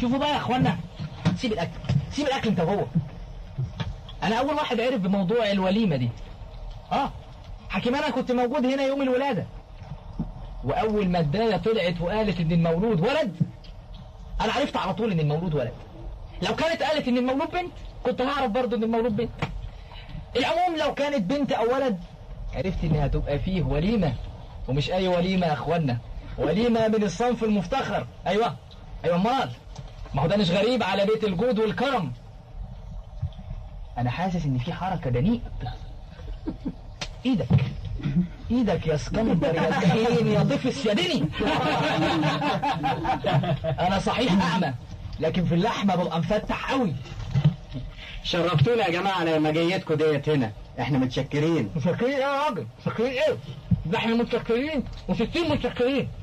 شوفوا بقى يا اخوانا سيب الاكل سيب الاكل انت وهو انا اول واحد عرف بموضوع الوليمه دي اه حكيم انا كنت موجود هنا يوم الولاده واول ما الدايه طلعت وقالت ان المولود ولد انا عرفت على طول ان المولود ولد لو كانت قالت ان المولود بنت كنت هعرف برضه ان المولود بنت العموم لو كانت بنت او ولد عرفت ان هتبقى فيه وليمه ومش اي وليمه يا اخوانا وليمه من الصنف المفتخر ايوه ايوه امال ما هو ده مش غريب على بيت الجود والكرم انا حاسس ان في حركه دنيئه ايدك ايدك يا اسكندر يا زهين يا ضفس يا دني انا صحيح اعمى لكن في اللحمه ببقى مفتح قوي شرفتونا يا جماعة لما جيتكم ديت هنا احنا متشكرين متشكرين ايه يا راجل متشكرين ايه ده احنا متشكرين وستين متشكرين